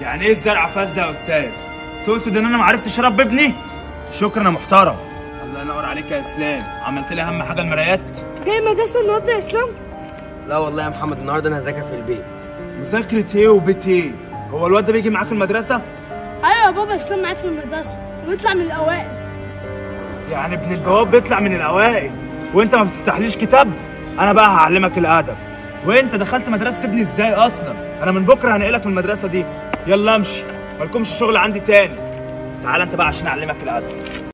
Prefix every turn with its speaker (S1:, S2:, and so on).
S1: يعني ايه الزرع فزه يا استاذ تقصد ان انا ما عرفتش اربي ابني شكرا يا محترم الله ينور عليك يا اسلام عملت لي اهم حاجه المرايات
S2: جاي مدرسة النهارده يا اسلام
S3: لا والله يا محمد النهارده انا هذاكر في البيت
S1: مذاكره ايه وبيت ايه هو الواد ده بيجي معاك المدرسه
S2: ايوه يا بابا اسلام معايا في المدرسة وبيطلع من الاوائل
S1: يعني ابن البواب بيطلع من الاوائل وانت ما بتفتحليش كتاب انا بقى هعلمك الادب وانت دخلت مدرسه ابني ازاي اصلا انا من بكره هنقلك من المدرسه دي يلا امشي مالكمش شغل عندي تاني تعال انت بقى عشان اعلمك الادب